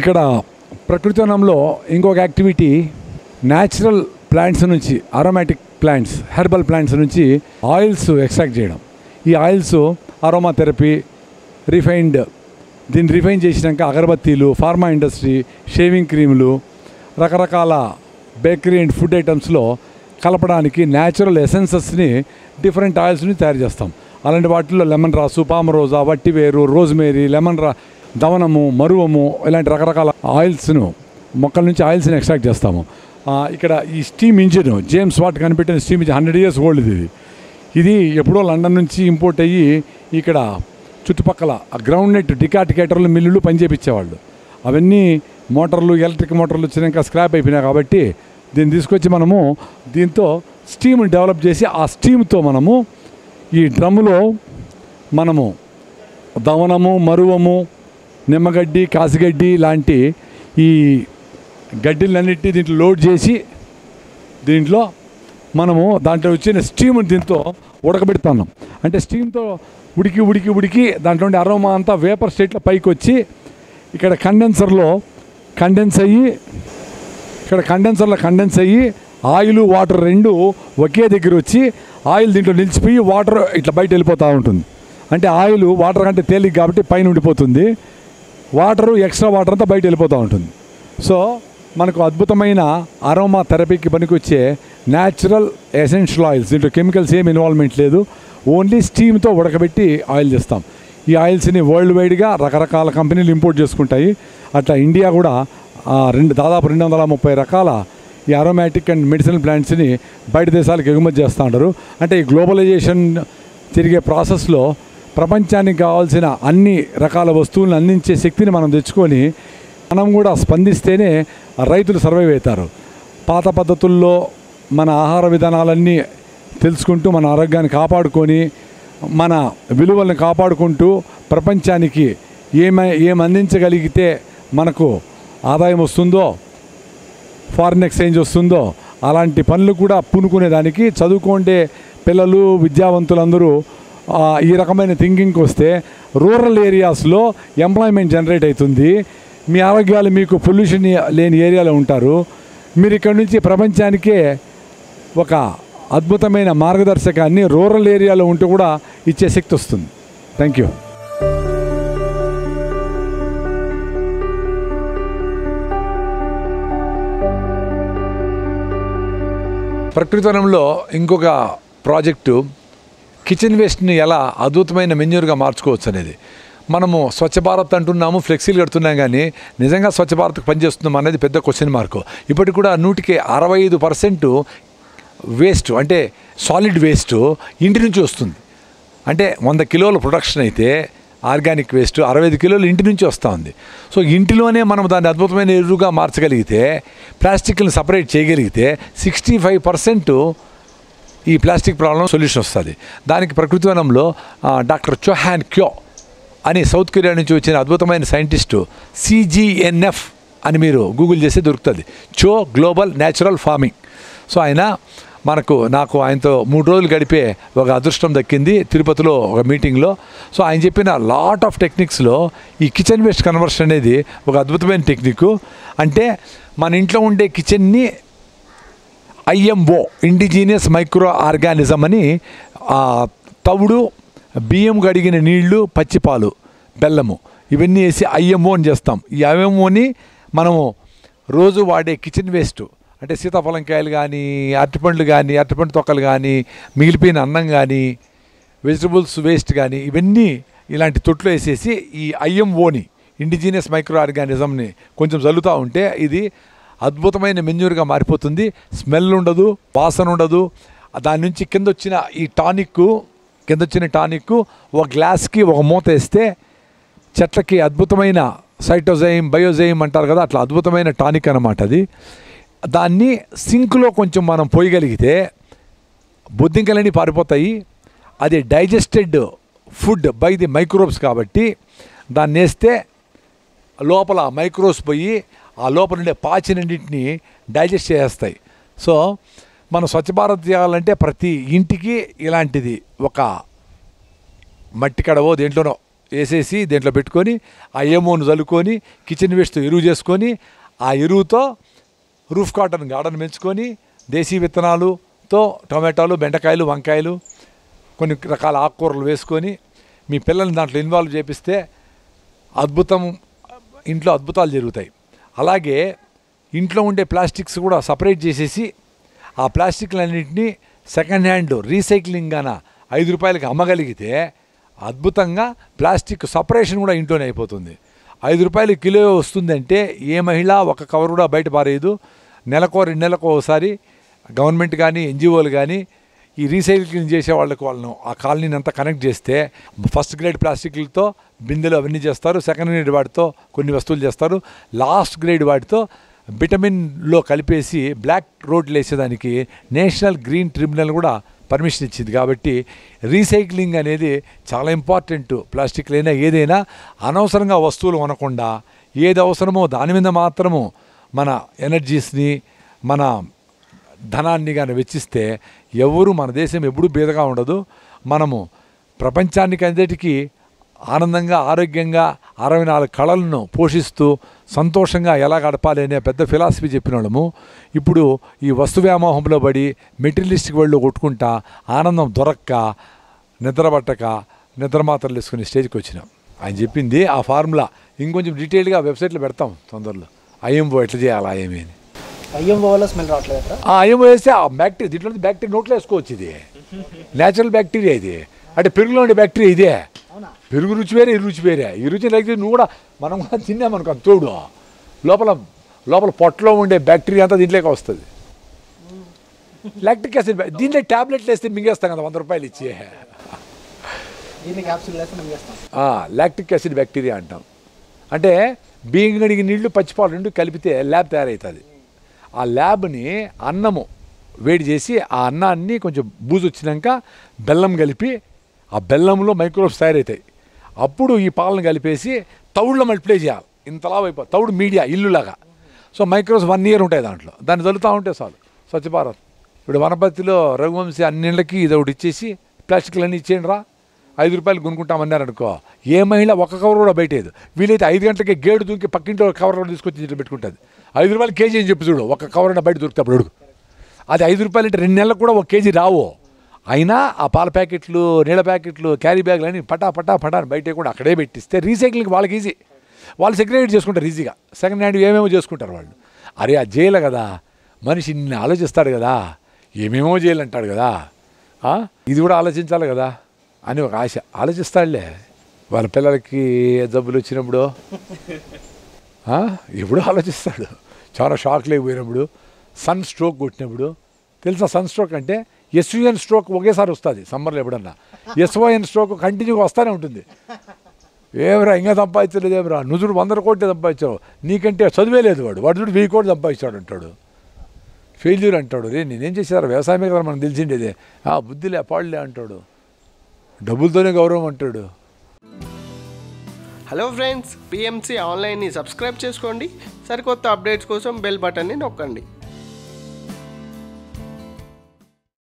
ఇక్కడ ప్రకృతి వనంలో ఇంకొక యాక్టివిటీ న్యాచురల్ ప్లాంట్స్ నుంచి అరోమాటిక్ ప్లాంట్స్ హెర్బల్ ప్లాంట్స్ నుంచి ఆయిల్స్ ఎక్స్ట్రాక్ట్ చేయడం ఈ ఆయిల్స్ అరోమా థెరపీ రిఫైన్డ్ దీన్ని రిఫైన్ చేసినాక అగరబత్తీలు ఫార్మా ఇండస్ట్రీ షేవింగ్ క్రీములు రకరకాల బేకరీ అండ్ ఫుడ్ ఐటమ్స్లో కలపడానికి న్యాచురల్ ఎసెన్సెస్ని డిఫరెంట్ ఆయిల్స్ని తయారు చేస్తాం అలాంటి వాటిల్లో లెమన్ రాసు పామరోజా వట్టివేరు రోజ్మేరీ లెమన్ రా దవనము మరువము ఇలాంటి రకరకాల ఆయిల్స్ను మొక్కల నుంచి ఆయిల్స్ని ఎక్స్ట్రాక్ట్ చేస్తాము ఆ, ఇక్కడ ఈ స్టీమ్ ఇంజిన్ జేమ్స్ వాట్ కనిపెట్టిన steam engine hundred years old ఇది ఇది ఎప్పుడో లండన్ నుంచి ఇంపోర్ట్ అయ్యి ఇక్కడ చుట్టుపక్కల ఆ గ్రౌండ్ నెట్ డికాటికేటర్లు మిల్లులు పనిచేపించేవాళ్ళు అవన్నీ మోటార్లు ఎలక్ట్రిక్ మోటార్లు వచ్చినాక స్క్రాప్ అయిపోయినాయి కాబట్టి దీన్ని తీసుకొచ్చి మనము దీంతో స్టీమ్ డెవలప్ చేసి ఆ స్టీమ్తో మనము ఈ డ్రమ్ములో మనము దవనము మరువము నిమ్మగడ్డి కాసిగడ్డి లాంటి ఈ గడ్డిలన్నిటిని దీంట్లో లోడ్ చేసి దీంట్లో మనము దాంట్లో వచ్చిన స్టీమ్ దీంతో ఉడకబెడుతున్నాం అంటే స్టీమ్తో ఉడికి ఉడికి ఉడికి దాంట్లో ఉండే అరోమా అంతా వేపర్ స్టేట్లో పైకి వచ్చి ఇక్కడ కండెన్సర్లో కండెన్స్ అయ్యి ఇక్కడ కండెన్సర్లో కండెన్స్ అయ్యి ఆయిల్ వాటర్ రెండు ఒకే దగ్గర వచ్చి ఆయిల్ దీంట్లో నిలిచిపోయి వాటర్ ఇట్లా బయట వెళ్ళిపోతూ ఉంటుంది అంటే ఆయిల్ వాటర్ కంటే తేలిక కాబట్టి పైన ఉండిపోతుంది వాటరు ఎక్స్ట్రా వాటర్ అంతా బయట వెళ్ళిపోతూ ఉంటుంది సో మనకు అద్భుతమైన అరోమా థెరపీకి పనికొచ్చే న్యాచురల్ ఎసెన్షియల్ ఆయిల్స్ దీంట్లో కెమికల్స్ ఏం ఇన్వాల్వ్మెంట్ లేదు ఓన్లీ స్టీమ్తో ఉడకబెట్టి ఆయిల్ చేస్తాం ఈ ఆయిల్స్ని వరల్డ్ వైడ్గా రకరకాల కంపెనీలు ఇంపోర్ట్ చేసుకుంటాయి అట్లా ఇండియా కూడా ఆ, రెండు దాదాపు రెండు వందల ముప్పై రకాల ఈ అరోమాటిక్ అండ్ మెడిసినల్ ప్లాంట్స్ని బయట దేశాలకు ఎగుమతి చేస్తూ ఉంటారు అంటే ఈ గ్లోబలైజేషన్ తిరిగే ప్రాసెస్లో ప్రపంచానికి కావాల్సిన అన్ని రకాల వస్తువులను అందించే శక్తిని మనం తెచ్చుకొని మనం కూడా స్పందిస్తేనే రైతులు సర్వైవ్ అవుతారు పాత పద్ధతుల్లో మన ఆహార విధానాలన్నీ తెలుసుకుంటూ మన ఆరోగ్యాన్ని కాపాడుకొని మన విలువలను కాపాడుకుంటూ ప్రపంచానికి ఏమై ఏం అందించగలిగితే మనకు ఆదాయం వస్తుందో ఫారిన్ ఎక్స్చేంజ్ వస్తుందో అలాంటి పనులు కూడా పూనుకునేదానికి చదువుకోండే పిల్లలు విద్యావంతులందరూ ఆ, ఈ రకమైన థింకింగ్కి వస్తే రూరల్ ఏరియాస్లో ఎంప్లాయ్మెంట్ జనరేట్ అవుతుంది మీ ఆరోగ్యాలు మీకు పొల్యూషన్ లేని ఏరియాలో ఉంటారు మీరు ఇక్కడ నుంచి ప్రపంచానికే ఒక అద్భుతమైన మార్గదర్శకాన్ని రూరల్ ఏరియాలో ఉంటూ కూడా ఇచ్చే శక్తి వస్తుంది థ్యాంక్ యూ ప్రకృతివనంలో ఇంకొక ప్రాజెక్టు కిచెన్ వేస్ట్ని ఎలా అద్భుతమైన మెన్యూర్గా మార్చుకోవచ్చు అనేది మనము స్వచ్ఛ భారత్ అంటున్నాము ఫ్లెక్సీలు కడుతున్నాం కానీ నిజంగా స్వచ్ఛ భారత్కి పనిచేస్తున్నాం అనేది పెద్ద క్వశ్చన్ మార్కు ఇప్పటికి కూడా నూటికి అరవై ఐదు పర్సెంట్ వేస్ట్ అంటే సాలిడ్ వేస్ట్ ఇంటి నుంచి వస్తుంది అంటే వంద కిలోల ప్రొడక్షన్ అయితే ఆర్గానిక్ వేస్ట్ అరవై ఐదు కిలోలు ఇంటి నుంచి వస్తూ ఉంది సో ఇంటిలోనే మనం దాన్ని అద్భుతమైన ఎరువుగా మార్చగలిగితే ప్లాస్టిక్ని సపరేట్ చేయగలిగితే సిక్స్టీ ఫైవ్ పర్సెంట్ ఈ ప్లాస్టిక్ ప్రాబ్లం సొల్యూషన్ వస్తుంది దానికి ప్రకృతి వనంలో ఆ, డాక్టర్ చొహాన్ క్యో అని సౌత్ కొరియా నుంచి వచ్చిన అద్భుతమైన సైంటిస్టు సిజిఎన్ఎఫ్ అని మీరు గూగుల్ చేస్తే దొరుకుతుంది చో గ్లోబల్ న్యాచురల్ ఫార్మింగ్ సో ఆయన మనకు నాకు ఆయనతో మూడు రోజులు గడిపే ఒక అదృష్టం దక్కింది తిరుపతిలో ఒక మీటింగ్లో సో ఆయన చెప్పిన లాట్ ఆఫ్ టెక్నిక్స్లో ఈ కిచెన్ వేస్ట్ కన్వర్షన్ అనేది ఒక అద్భుతమైన టెక్నిక్ అంటే మన ఇంట్లో ఉండే కిచెన్ని ఐఎంఓ ఇండిజీనియస్ మైక్రో ఆర్గానిజం అని ఆ, తవుడు బియ్యం కడిగిన నీళ్లు పచ్చిపాలు బెల్లము ఇవన్నీ వేసి ఐఎంఓ అని చేస్తాం ఈ ఐఎంఓని మనము రోజు వాడే కిచెన్ వేస్ట్ అంటే సీతాఫలం కాయలు కానీ అరటిపండ్లు కానీ అరటిపండు తొక్కలు కానీ మిగిలిపోయిన అన్నం కానీ వెజిటబుల్స్ వేస్ట్ కానీ ఇవన్నీ ఇలాంటి తొట్లు వేసేసి ఈ ఐఎంఓని ఇండిజీనియస్ మైక్రో ఆర్గానిజంని కొంచెం చల్లుతూ ఉంటే ఇది అద్భుతమైన మెన్యూర్గా మారిపోతుంది స్మెల్ ఉండదు వాసన ఉండదు దాని నుంచి కింద వచ్చిన ఈ టానిక్ కింద వచ్చిన టానిక్ ఒక గ్లాస్కి ఒక మూత వేస్తే చెట్లకి అద్భుతమైన సైటోజైమ్ బయోజైమ్ అంటారు కదా అట్లా అద్భుతమైన టానిక్ అన్నమాట అది దాన్ని సింక్లో కొంచెం మనం పోయగలిగితే బొద్దింకలన్నీ పారిపోతాయి అది digested food by the microbes కాబట్టి దాన్ని వేస్తే లోపల మైక్రోస్ పోయి ఆ లోపల ఉండే పాచినన్నింటిని డైజెస్ట్ చేసేస్తాయి సో మనం స్వచ్ఛ భారత్ చేయాలంటే ప్రతి ఇంటికి ఇలాంటిది ఒక మట్టి కడవో దేంట్లోనో వేసేసి దీంట్లో పెట్టుకొని ఆ ఏమోను చల్లుకొని కిచెన్ వేస్ట్తో ఎరువు చేసుకొని ఆ ఎరువుతో రూఫ్ కాటన్ గార్డెన్ పెంచుకొని దేశీ విత్తనాలుతో టొమాటోలు బెండకాయలు వంకాయలు కొన్ని రకాల ఆకుకూరలు వేసుకొని మీ పిల్లల్ని దాంట్లో ఇన్వాల్వ్ చేపిస్తే అద్భుతం ఇంట్లో అద్భుతాలు జరుగుతాయి అలాగే ఇంట్లో ఉండే ప్లాస్టిక్స్ కూడా సపరేట్ చేసేసి ఆ ప్లాస్టిక్లన్నింటినీ సెకండ్ హ్యాండ్ రీసైక్లింగ్ గాన ఐదు రూపాయలకి అమ్మగలిగితే అద్భుతంగా ప్లాస్టిక్ సపరేషన్ కూడా ఇంట్లోనే అయిపోతుంది ఐదు రూపాయలు కిలో వస్తుందంటే ఏ మహిళ ఒక కవర్ కూడా బయట పారేయదు నెలకో రెండు నెలకో ఒకసారి గవర్నమెంట్ కానీ ఎన్జిఓలు కానీ ఈ రీసైక్లింగ్ చేసే వాళ్ళకి వాళ్ళను ఆ కాలనీని అంతా కనెక్ట్ చేస్తే ఫస్ట్ గ్రేడ్ ప్లాస్టిక్లతో బిందెలు అవన్నీ చేస్తారు సెకండ్ గ్రేడ్ వాటితో కొన్ని వస్తువులు చేస్తారు లాస్ట్ గ్రేడ్ వాటితో విటమిన్లో కలిపేసి బ్లాక్ రోడ్లు వేసేదానికి నేషనల్ గ్రీన్ ట్రిబ్యునల్ కూడా పర్మిషన్ ఇచ్చింది కాబట్టి రీసైక్లింగ్ అనేది చాలా ఇంపార్టెంట్ ప్లాస్టిక్లైనా ఏదైనా అనవసరంగా వస్తువులు కొనకుండా ఏది అవసరమో దాని మీద మాత్రము మన ఎనర్జీస్ని మన ధనాన్ని కానీ వెచ్చిస్తే ఎవరు మన దేశం ఎప్పుడూ బీదగా ఉండదు మనము ప్రపంచానికి అందరికీ ఆనందంగా ఆరోగ్యంగా అరవై నాలుగు కళలను పోషిస్తూ సంతోషంగా ఎలా గడపాలి అనే పెద్ద ఫిలాసఫీ చెప్పిన వాళ్ళము ఇప్పుడు ఈ వస్తు వ్యామోహంలో పడి మెటీరియలిస్టిక్ వాళ్ళు కొట్టుకుంటా ఆనందం దొరక్క నిద్రపట్టక నిద్రమాత్రలు వేసుకునే స్టేజ్కి వచ్చినాం ఆయన చెప్పింది ఆ ఫార్ములా ఇంకొంచెం డీటెయిల్గా వెబ్సైట్లో పెడతాం తొందరలో ఐఎంఓ ఎట్లా చేయాలి ఐఎంఏ అని అయ్యం వల్ల స్మెల్ రావట్లేదు అక్కడ ఆ ఐఎంఓ వేస్తే ఆ బ్యాక్టీరియా దీంట్లో నుంచి బ్యాక్టీరియా నోట్లో వేసుకోవచ్చు ఇది న్యాచురల్ బ్యాక్టీరియా ఇది అంటే పెరుగులో ఉండే బ్యాక్టీరియా ఇదే అవునా పెరుగు రుచి వేరే ఈ రుచి వేరే ఈ రుచి లేకపోతే నువ్వు కూడా మనం కూడా తిన్నామనుకో అది తోడు లోపల లోపల పొట్టలో ఉండే బ్యాక్టీరియా అంతా దీంట్లోకి వస్తుంది లాక్టిక్ యాసిడ్ దీంట్లో ట్యాబ్లెట్లు వేస్తే మింగేస్తాం కదా వంద రూపాయలు ఇచ్చి దీన్ని క్యాప్సూల్ వేస్తే మేము చేస్తాం లాక్టిక్ యాసిడ్ బ్యాక్టీరియా అంటాం అంటే బియ్యం గడిగి నీళ్లు పచ్చిపాలు రెండు కలిపితే ల్యాబ్ తయారవుతుంది ఆ ల్యాబ్ని అన్నము వేడి చేసి ఆ అన్నాన్ని కొంచెం బూజు వచ్చినాక బెల్లం కలిపి ఆ బెల్లంలో మైక్రోబ్స్ తయారవుతాయి అప్పుడు ఈ పాలను కలిపేసి తౌడులో మల్టిప్లై చేయాలి ఇంతలా అయిపో తౌడు మీడియా ఇల్లులాగా సో మైక్రోస్ వన్ ఇయర్ ఉంటాయి దాంట్లో దాన్ని చల్లుతూ ఉంటే చాలు స్వచ్ఛ భారత్ ఇప్పుడు వనపర్తిలో రఘువంశీ అన్నిళ్ళకి ఇది ఒకటి ఇచ్చేసి ప్లాస్టిక్లన్నీ ఇచ్చేయండి రా ఐదు రూపాయలు కొనుక్కుంటామన్నారు అనుకో ఏ మహిళ ఒక కవర్ కూడా బయటేది వీలైతే ఐదు గంటలకి గేడు దూకి పక్కింట్లో కవర్ కూడా తీసుకొచ్చి ఇంట్లో పెట్టుకుంటుంది ఐదు రూపాయలు కేజీ అని చెప్పి చూడు ఒక కవర్ అయినా బయట దొరికితే అప్పుడు అడుగు అది ఐదు రూపాయలు అంటే రెండు నెలలకు కూడా ఒక కేజీ రావు అయినా ఆ పాల ప్యాకెట్లు నీళ్ళ ప్యాకెట్లు క్యారీ బ్యాగులు అని పటా పటా పటా అని బయట కూడా అక్కడే పెట్టిస్తే రీసైక్లింగ్ వాళ్ళకి ఈజీ వాళ్ళు సెగ్రిగేట్ చేసుకుంటారు ఈజీగా సెకండ్ హ్యాండ్ ఏమేమో చేసుకుంటారు వాళ్ళు అరే ఆ జైలు కదా మనిషి ఇన్ని ఆలోచిస్తాడు కదా ఏమేమో జైలు అంటాడు కదా ఆ? ఇది కూడా ఆలోచించాలి కదా అని ఒక ఆశ ఆలోచిస్తాడులే వాళ్ళ పిల్లలకి జబ్బులు వచ్చినప్పుడు ఆ? ఎప్పుడు ఆలోచిస్తాడు చాలా షాక్ లేకపోయినప్పుడు సన్ స్ట్రోక్ కొట్టినప్పుడు తెలుసా సన్ స్ట్రోక్ అంటే ఎస్యుఎన్ స్ట్రోక్ ఒకేసారి వస్తుంది సమ్మర్లో ఎప్పుడన్నా ఎస్ఓఎన్ స్ట్రోక్ కంటిన్యూగా వస్తూనే ఉంటుంది ఏమరా ఇంకా సంపాదించలేదు ఏమరా నుదుడు వందల కోట్లు సంపాదించావు నీకంటే చదివే లేదు వాడు వాడు చూడు వెయ్యి కోట్లు సంపాదించాడు అంటాడు ఫెయిల్యూర్ అంటాడు రే నేనేం చేశారు వ్యవసాయమే కదా మనకు తెలిసిండేది ఆ బుద్ధిలే పాడులే అంటాడు డబ్బులతోనే గౌరవం అంటాడు హలో ఫ్రెండ్స్ పిఎంసి ఆన్లైన్ని సబ్స్క్రైబ్ చేసుకోండి సరికొత్త అప్డేట్స్ కోసం బెల్ బటన్ని నొక్కండి